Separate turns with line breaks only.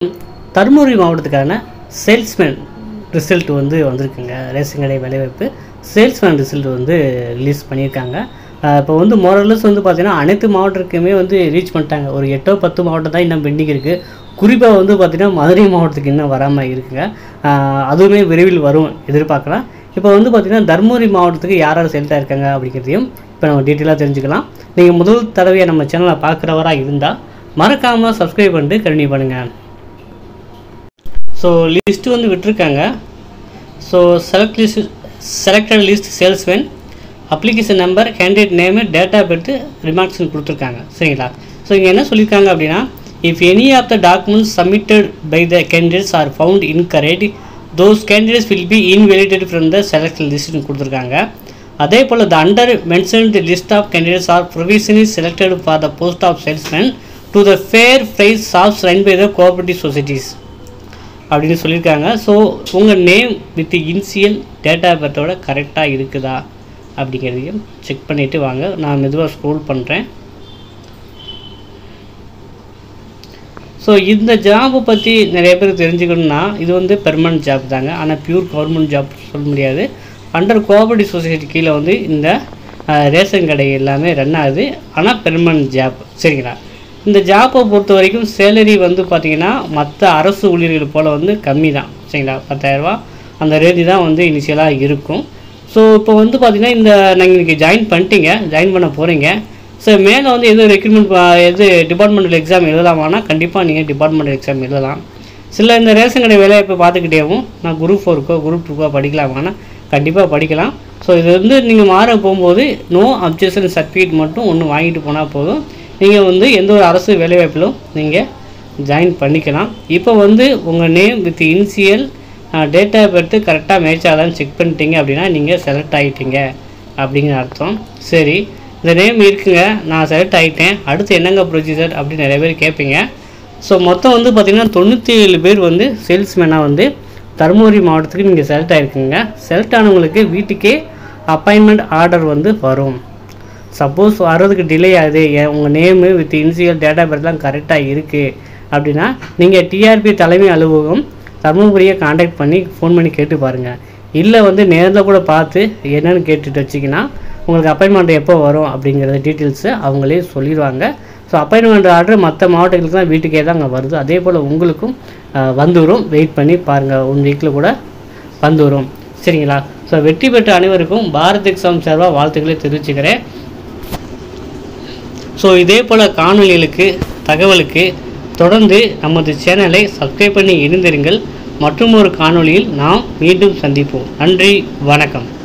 Dharmapuri மாவட்டத்துக்கான salesman result வந்து வந்திருக்குங்க ration கடை வேலைவாய்ப்பு சேல்ஸ்மேன் ரிசல்ட் வந்து ரிலீஸ் பண்ணியிருக்காங்க ஆஹ் இப்போ வந்து மோரலஸ் வந்து பார்த்தீங்கன்னா அனைத்து மாவட்டத்துக்குமே வந்து ரீச் பண்ணிட்டாங்க ஒரு எட்டோ பத்து மாவட்டம் தான் இன்னும் பெண்டிங் இருக்குது குறிப்பாக வந்து பார்த்திங்கன்னா மதுரை மாவட்டத்துக்கு இன்னும் வராமல் இருக்குங்க ஆஹ் அதுவுமே விரைவில் வரும் எதிர்பார்க்கலாம் இப்போ வந்து பார்த்திங்கன்னா தருமபுரி மாவட்டத்துக்கு யார் யார் செலுத்தா இருக்காங்க அப்படிங்கிறதையும் இப்போ நம்ம டீட்டெயிலாக தெரிஞ்சுக்கலாம் நீங்கள் முதல் தடவையாக நம்ம சேனலை பார்க்குறவராக இருந்தால் மறக்காமல் சப்ஸ்கிரைப் பண்ணிட்டு கண்டினியூ பண்ணுங்கள் ஸோ லிஸ்ட்டு வந்து விட்டுருக்காங்க so select list selected list salesman application number candidate name data பெற்று ரிமார்க்ஸ்னு கொடுத்துருக்காங்க சரிங்களா ஸோ இங்கே என்ன சொல்லியிருக்காங்க அப்படின்னா if any of the documents submitted by the candidates are found incorrect those candidates will be invalidate from the select லிஸ்ட்னு கொடுத்துருக்காங்க அதே போல் the under mentioned list of candidates are provisionally selected for the post of salesman to the fair price shops run by the cooperative societies அப்படின்னு சொல்லியிருக்காங்க so உங்கள் name with initial date பர்த்தோட கரெக்டாக இருக்குதா அப்படிங்கிறதையும் செக் பண்ணிவிட்டு வாங்க நான் மெதுவாக ஸ்க்ரோல் பண்ணுறேன் ஸோ இந்த ஜாபை பற்றி நிறைய பேர் தெரிஞ்சுக்கணுன்னா இது வந்து பெர்மனன்ட் ஜாப் தாங்க ஆனால் பியூர் கவர்மெண்ட் ஜாப் சொல்ல முடியாது அண்டர் கோஆபரேட்டிவ் சொசைட்டி கீழே வந்து இந்த அஹ், ரேஷன் கடை எல்லாமே ரன் ஆகுது ஆனால் பெர்மனன்ட் ஜாப் சரிங்களா இந்த ஜாப்பை பொறுத்த வரைக்கும் சேலரி வந்து பார்த்திங்கன்னா மற்ற அரசு ஊழியர்கள் போல் வந்து கம்மி தான் சரிங்களா பத்தாயிரரூபா அந்த ரேஞ்சு தான் வந்து இனிஷியலாக இருக்கும் ஸோ இப்போ வந்து பார்த்திங்கன்னா இந்த நீங்கள் இன்றைக்கி ஜாயின் பண்ணிட்டீங்க ஜாயின் பண்ண போகிறீங்க ஸோ மேலே வந்து எது ரெக்ரூட்மெண்ட் எது டிபார்ட்மெண்டல் எக்ஸாம் எழுதலாமானா கண்டிப்பாக நீங்கள் டிபார்ட்மெண்டல் எக்ஸாம் எழுதலாம் சில இந்த ரேஷன் கடை வேலைவாய்ப்பை பார்த்துக்கிட்டேவும் நான் குரூப் ஃபோருக்கோ குரூப் டூக்கோ படிக்கலாமானா கண்டிப்பாக படிக்கலாம் ஸோ இது வந்து நீங்கள் மாற போகும்போது நோ அப்ஜெக்ஷன் சர்டிஃபிகேட் மட்டும் ஒன்று வாங்கிட்டு போனால் போதும் நீங்கள் வந்து எந்த ஒரு அரசு வேலைவாய்ப்பிலும் நீங்கள் ஜாயின் பண்ணிக்கலாம் இப்போ வந்து உங்கள் name with initial date birth கரெக்டாக மேட்ச் ஆகலான்னு செக் பண்ணிட்டீங்க அப்படின்னா நீங்கள் செலக்ட் ஆகிட்டீங்க அப்படிங்கிற அர்த்தம் சரி இந்த நேம் இருக்குங்க நான் செலக்ட் ஆகிட்டேன் அடுத்து என்னங்க ப்ரொசீஜர் அப்படின்னு நிறைய பேர் கேட்பீங்க ஸோ மொத்தம் வந்து பார்த்திங்கன்னா தொண்ணூற்றி ஏழு பேர் வந்து சேல்ஸ்மேனாக வந்து தருமபுரி மாவட்டத்துக்கு நீங்கள் செலக்ட் ஆகிருக்கீங்க செலக்ட் ஆனவங்களுக்கு வீட்டுக்கே அப்பாயின்மெண்ட் ஆர்டர் வந்து வரும் சப்போஸ் வர்றதுக்கு டிலே ஆகுது என் உங்கள் நேமு வித் இனிஷியல் டேட்டா பேர்லாம் கரெக்டாக இருக்குது அப்படின்னா நீங்கள் டிஆர்பி தலைமை அலுவலகம் தருமபுரியை காண்டாக்ட் பண்ணி ஃபோன் பண்ணி கேட்டு பாருங்கள் இல்லை வந்து நேரில் கூட பார்த்து என்னென்னு கேட்டுட்டு வச்சிங்கன்னா உங்களுக்கு அப்பாயின்மெண்ட் எப்போ வரும் அப்படிங்கிறத டீட்டெயில்ஸு அவங்களே சொல்லிடுவாங்க ஸோ அப்பாயின்மெண்ட் ஆர்டர் மற்ற மாவட்டங்களுக்கு தான் வீட்டுக்கே தான் அங்கே வருது அதே போல் உங்களுக்கும் அஹ், வந்துரும் வெயிட் பண்ணி பாருங்கள் ஒன் வீக்கில் கூட வந்துரும் சரிங்களா ஸோ வெற்றி பெற்ற அனைவருக்கும் பாரத் எக்ஸாம் சார்பாக வாழ்த்துக்களை தெரிவிச்சுக்கிறேன் ஸோ இதே போல் காணொளிகளுக்கு தகவலுக்கு தொடர்ந்து நமது சேனலை சப்ஸ்கிரைப் பண்ணி இருந்திருங்கள் மற்றும் ஒரு காணொளியில் நாம் மீண்டும் சந்திப்போம் நன்றி வணக்கம்